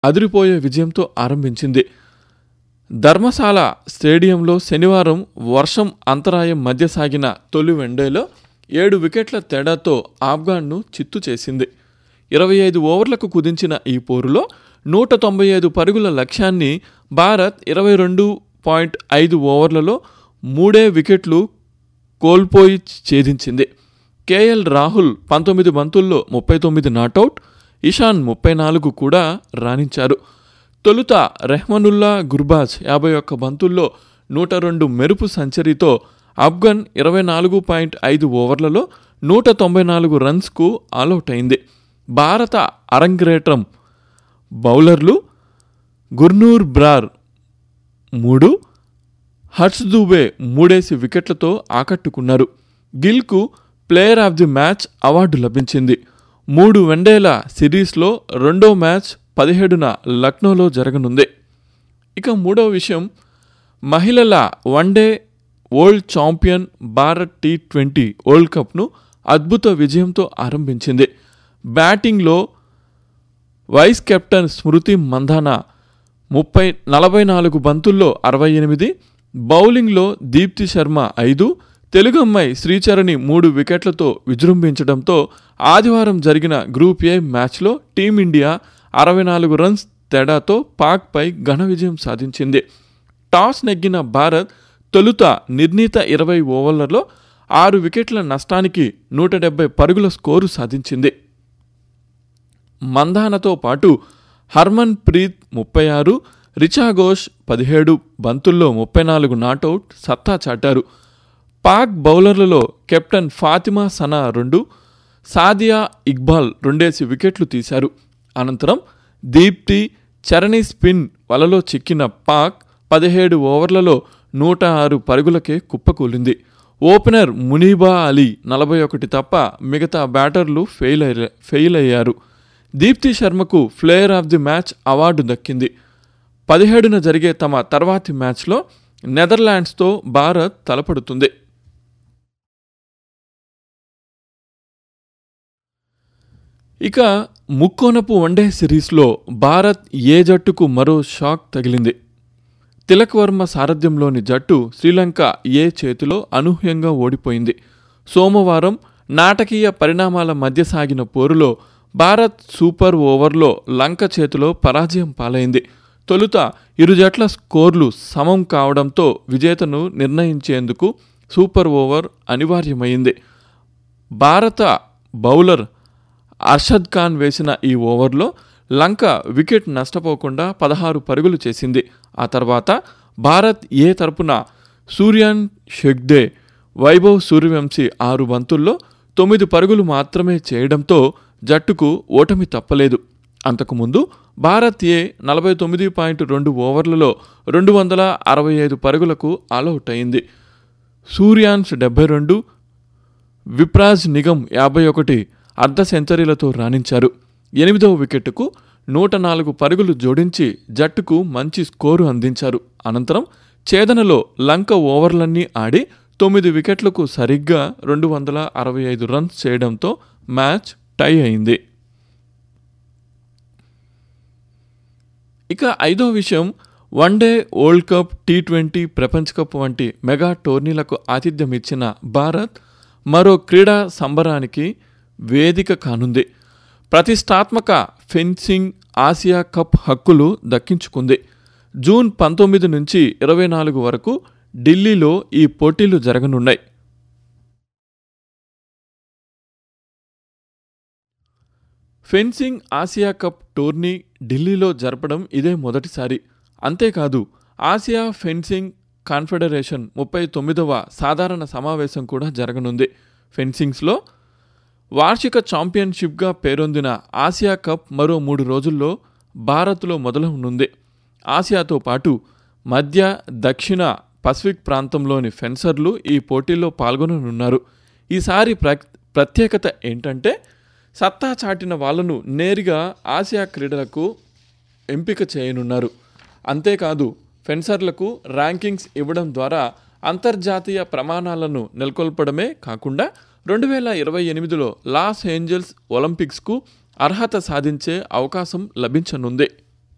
అదిరిపోయే విజయంతో ఆరంభించింది ధర్మశాల స్టేడియంలో శనివారం వర్షం అంతరాయం మధ్య సాగిన తొలి వన్డేలో ఏడు వికెట్ల తేడాతో ఆఫ్ఘాన్ను చిత్తు చేసింది ఇరవై ఐదు ఓవర్లకు కుదించిన ఈ పోరులో నూట తొంభై ఐదు పరుగుల లక్ష్యాన్ని భారత్ ఇరవై రెండు పాయింట్ ఐదు ఓవర్లలో మూడే వికెట్లు కోల్పోయి ఛేదించింది కేఎల్ రాహుల్ పంతొమ్మిది బంతుల్లో ముప్పై తొమ్మిది నాటౌట్ ఇషాన్ ముప్పై నాలుగు కూడా రాణించారు తొలుత రెహ్మనుల్లా గుర్బాజ్ యాభై ఒక్క బంతుల్లో నూట రెండు మెరుపు సెంచరీతో ఆఫ్ఘన్ ఇరవై నాలుగు పాయింట్ ఐదు ఓవర్లలో నూట తొంభై నాలుగు రన్స్కు ఆలౌట్ అయింది భారత అరంగ్రేట్రం బౌలర్లు గుర్నూర్ బ్రార్ మూడు హర్ష్ దూబే మూడేసి వికెట్లతో ఆకట్టుకున్నారు గిల్కు player of the match award లభించింది మూడు వన్డేల సిరీస్లో రెండో మ్యాచ్ పదిహేడున లక్నోలో జరగనుంది ఇక మూడవ విషయం మహిళల one day world champion Bharat T twenty world కప్ను అద్భుత విజయంతో ఆరంభించింది బ్యాటింగ్లో వైస్ కెప్టెన్ స్మృతి మంధానా ముప్పై నలభై నాలుగు బంతుల్లో అరవై ఎనిమిది బౌలింగ్లో దీప్తి శర్మ ఐదు తెలుగు అమ్మాయి శ్రీచరణి మూడు వికెట్లతో విజృంభించడంతో ఆదివారం జరిగిన గ్రూప్ ఏ మ్యాచ్లో టీమిండియా అరవై నాలుగు రన్స్ తేడాతో పాక్పై ఘన విజయం సాధించింది టాస్ నెగ్గిన భారత్ తొలుత నిర్ణీత ఇరవై ఓవర్లలో ఆరు వికెట్ల నష్టానికి నూట డెబ్బై పరుగుల స్కోరు సాధించింది మందానతో పాటు హర్మన్ ప్రీత్ ముప్పై ఆరు రిచా ఘోష్ పదిహేడు బంతుల్లో ముప్పై నాలుగు నాటౌట్ సత్తా చాటారు పాక్ బౌలర్లలో కెప్టెన్ ఫాతిమా సనా రెండు సాదియా ఇక్బాల్ రెండేసి వికెట్లు తీశారు అనంతరం దీప్తి చరణి స్పిన్ వలలో చిక్కిన పాక్ పదిహేడు ఓవర్లలో నూట ఆరు పరుగులకే కుప్పకూలింది ఓపెనర్ మునీబా అలీ నలభై ఒకటి తప్ప మిగతా బ్యాటర్లు ఫెయిల్ అయ్య- ఫెయిల్ అయ్యారు దీప్తి శర్మకు player of the match award దక్కింది పదిహేడున జరిగే తమ తర్వాతి మ్యాచ్లో నెదర్లాండ్స్తో భారత్ తలపడుతుంది ఇక ముక్కోనపు వన్డే సిరీస్లో భారత్ ఏ జట్టుకు మరో షాక్ తగిలింది తిలక్ వర్మ సారథ్యంలోని జట్టు శ్రీలంక ఏ చేతిలో అనూహ్యంగా ఓడిపోయింది సోమవారం నాటకీయ పరిణామాల మధ్య సాగిన పోరులో భారత్ సూపర్ ఓవర్లో లంక చేతిలో పరాజయం పాలైంది తొలుత ఇరు జట్ల స్కోర్లు సమం కావడంతో విజేతను నిర్ణయించేందుకు సూపర్ ఓవర్ అనివార్యమైంది భారత బౌలర్ అర్షద్ ఖాన్ వేసిన ఈ ఓవర్లో లంక వికెట్ నష్టపోకుండా పదహారు పరుగులు చేసింది ఆ తర్వాత భారత్ ఏ తరపున సూర్యాన్ షెగ్దే వైభవ్ సూర్యవంశీ ఆరు బంతుల్లో తొమ్మిది పరుగులు మాత్రమే చేయడంతో జట్టుకు ఓటమి తప్పలేదు అంతకుముందు భారత్ ఏ నలభై తొమ్మిది పాయింట్ రెండు ఓవర్లలో రెండు వందల అరవై ఐదు పరుగులకు ఆలౌట్ అయింది సూర్యాన్స్ డెబ్బై రెండు విప్రాజ్ నిగమ్ యాభై ఒకటి అర్ధ సెంచరీలతో రాణించారు ఎనిమిదవ వికెట్కు నూట నాలుగు పరుగులు జోడించి జట్టుకు మంచి స్కోరు అందించారు అనంతరం ఛేదనలో లంక ఓవర్లన్నీ ఆడి తొమ్మిది వికెట్లకు సరిగ్గా రెండు వందల అరవై ఐదు రన్స్ చేయడంతో మ్యాచ్ టై అయింది ఇక ఐదో విషయం one day world cup T twenty ప్రపంచ కప్ వంటి మెగా టోర్నీలకు ఆతిథ్యం ఇచ్చిన భారత్ మరో క్రీడా సంబరానికి వేదిక కానుంది ప్రతిష్టాత్మక ఫెన్సింగ్ ఆసియా కప్ హక్కులు దక్కించుకుంది జూన్ పంతొమ్మిది నుంచి ఇరవై నాలుగు వరకు ఢిల్లీలో ఈ పోటీలు జరగనున్నాయి ఫెన్సింగ్ ఆసియా కప్ టోర్నీ ఢిల్లీలో జరపడం ఇదే మొదటిసారి అంతేకాదు ఆసియా ఫెన్సింగ్ కాన్ఫెడరేషన్ ముప్పై తొమ్మిదవ సాధారణ సమావేశం కూడా జరగనుంది ఫెన్సింగ్స్లో వార్షిక ఛాంపియన్షిప్గా పేరొందిన ఆసియా కప్ మరో మూడు రోజుల్లో భారత్లో మొదలవనుంది ఆసియాతో పాటు మధ్య దక్షిణ పసిఫిక్ ప్రాంతంలోని ఫెన్సర్లు ఈ పోటీల్లో పాల్గొననున్నారు ఈసారి ప్ర ప్రత్యేకత ఏంటంటే సత్తా చాటిన వాళ్ళను నేరుగా ఆసియా క్రీడలకు ఎంపిక చేయనున్నారు అంతేకాదు ఫెన్సర్లకు ర్యాంకింగ్స్ ఇవ్వడం ద్వారా అంతర్జాతీయ ప్రమాణాలను నెలకొల్పడమే కాకుండా రెండు వేల ఇరవై ఎనిమిదిలో లాస్ ఏంజల్స్ ఒలింపిక్స్కు అర్హత సాధించే అవకాశం లభించనుంది